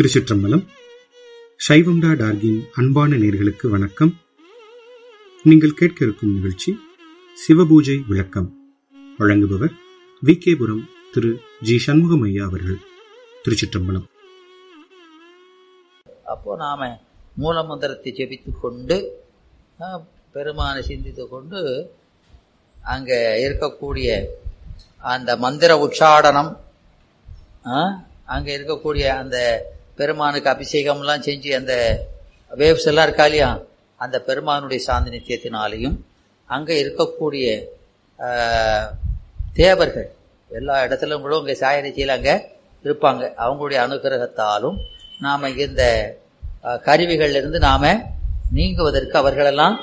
திருச்சிற்றம்பலம் சைவம்டா டார்கின் அன்பான நேர்களுக்கு வணக்கம் நீங்கள் கேட்க இருக்கும் நிகழ்ச்சி சிவபூஜை விளக்கம் வழங்குபவர் வி கேபுரம் திரு ஜி சண்முகம் ஐயா அவர்கள் திருச்சிற்றம்பலம் அப்போ நாம மூலமந்திரத்தை ஜெபித்து கொண்டு அஹ், பெருமானை சிந்தித்து கொண்டு அங்கே இருக்கக்கூடிய அந்த மந்திர உச்சாடனம் அங்கே இருக்கக்கூடிய அந்த பெருமானுக்கு அபிஷேகம்லாம் செஞ்சு அந்த வேவ்ஸ் எல்லாம் இருக்கா இல்லையா அந்த பெருமானுடைய சாந்தி நித்தியத்தினாலையும் அங்கே இருக்கக்கூடிய அஹ், தேவர்கள் எல்லா இடத்துலும் கூட இங்கே சாயரிச்சியில் அங்கே இருப்பாங்க அவங்களுடைய அனுகிரகத்தாலும் நாம் இந்த அஹ், கருவிகள்ல இருந்து நாம நீங்குவதற்கு அவர்களெல்லாம்